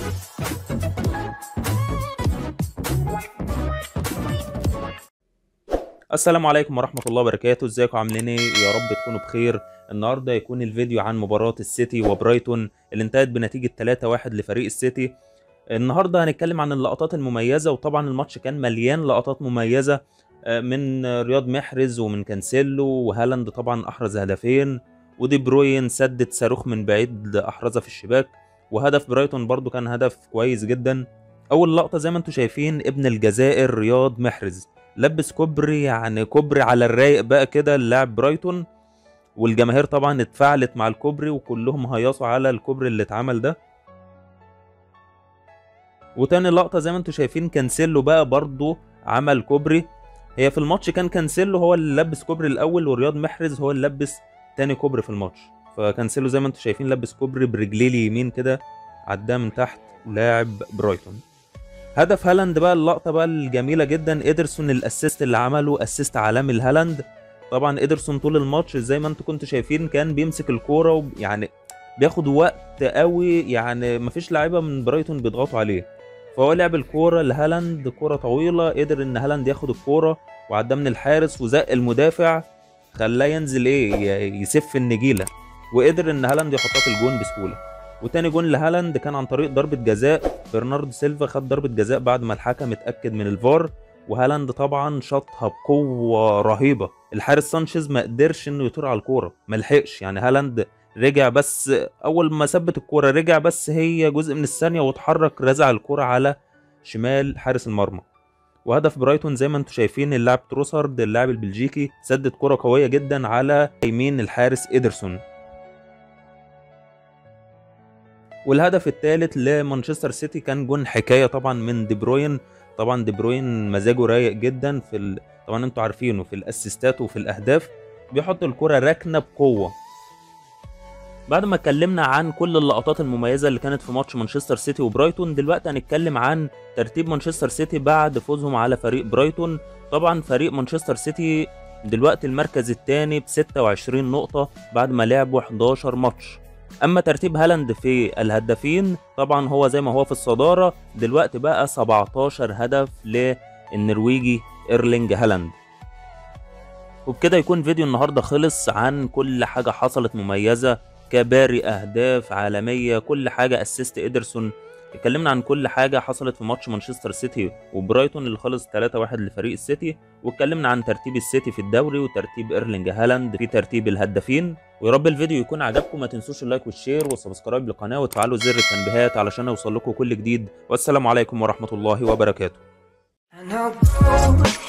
السلام عليكم ورحمة الله وبركاته ازيكم عاملين ايه يا رب تكونوا بخير النهارده يكون الفيديو عن مباراة السيتي وبرايتون اللي انتهت بنتيجة 3-1 لفريق السيتي النهارده هنتكلم عن اللقطات المميزة وطبعا الماتش كان مليان لقطات مميزة آه، من رياض محرز ومن كانسيلو وهالاند طبعا احرز هدفين ودي بروين سدد صاروخ من بعيد احرزها في الشباك وهدف برايتون برضو كان هدف كويس جدا اول لقطة زي ما انتم شايفين ابن الجزائر رياض محرز لبس كوبري يعني كوبري على الرايق بقى كده اللاعب برايتون والجماهير طبعا اتفاعلت مع الكوبري وكلهم هيصوا على الكوبري اللي اتعمل ده وتاني لقطة زي ما انتم شايفين كانسيلو بقى برضو عمل كوبري هي في الماتش كان كانسيلو هو اللي لبس كوبري الاول ورياض محرز هو اللي لبس تاني كوبري في الماتش فكانسيلو زي ما انتم شايفين لبس كوبري برجليه اليمين كده عداه من تحت لاعب برايتون هدف هالاند بقى اللقطه بقى الجميله جدا ايدرسون الاسيست اللي عمله اسيست عالمي لهالاند طبعا ايدرسون طول الماتش زي ما انتم كنتوا شايفين كان بيمسك الكوره ويعني بياخد وقت قوي يعني مفيش لعيبه من برايتون بيضغطوا عليه فهو لعب الكوره لهالاند كوره طويله قدر ان هالاند ياخد الكوره وعداه من الحارس وزق المدافع خلاه ينزل ايه ي- يسف النجيله وقدر ان هالاند يحطها في الجون بسهوله وتاني جون لهالاند كان عن طريق ضربة جزاء برناردو سيلفا خد ضربة جزاء بعد ما الحكم اتأكد من الفار وهالاند طبعا شاطها بقوة رهيبة الحارس سانشيز ما قدرش انه يطير على الكورة ما لحقش يعني هالاند رجع بس اول ما ثبت الكورة رجع بس هي جزء من الثانية واتحرك رزع الكورة على شمال حارس المرمى وهدف برايتون زي ما انتم شايفين اللاعب تروسارد اللاعب البلجيكي سدد كرة قوية جدا على يمين الحارس ايدرسون والهدف الثالث لمانشستر سيتي كان جون حكايه طبعا من دي بروين طبعا دي بروين مزاجه رايق جدا في ال... طبعا انتوا عارفينه في الاسيستات وفي الاهداف بيحط الكره راكنه بقوه بعد ما اتكلمنا عن كل اللقطات المميزه اللي كانت في ماتش مانشستر سيتي وبرايتون دلوقتي هنتكلم عن ترتيب مانشستر سيتي بعد فوزهم على فريق برايتون طبعا فريق مانشستر سيتي دلوقتي المركز الثاني ب 26 نقطه بعد ما لعبوا 11 ماتش اما ترتيب هالاند في الهدافين طبعا هو زي ما هو في الصداره دلوقتي بقى 17 هدف للنرويجي ايرلينج هالاند وبكده يكون فيديو النهارده خلص عن كل حاجه حصلت مميزه كباري اهداف عالميه كل حاجه اسيست ادرسون اتكلمنا عن كل حاجه حصلت في ماتش مانشستر سيتي وبرايتون اللي خلص 3-1 لفريق السيتي واتكلمنا عن ترتيب السيتي في الدوري وترتيب ايرلينج هالاند في ترتيب الهدافين ويا رب الفيديو يكون عجبكم ما تنسوش اللايك والشير والسبسكرايب للقناه وتفعلوا زر التنبيهات علشان يوصل لكم كل جديد والسلام عليكم ورحمه الله وبركاته I know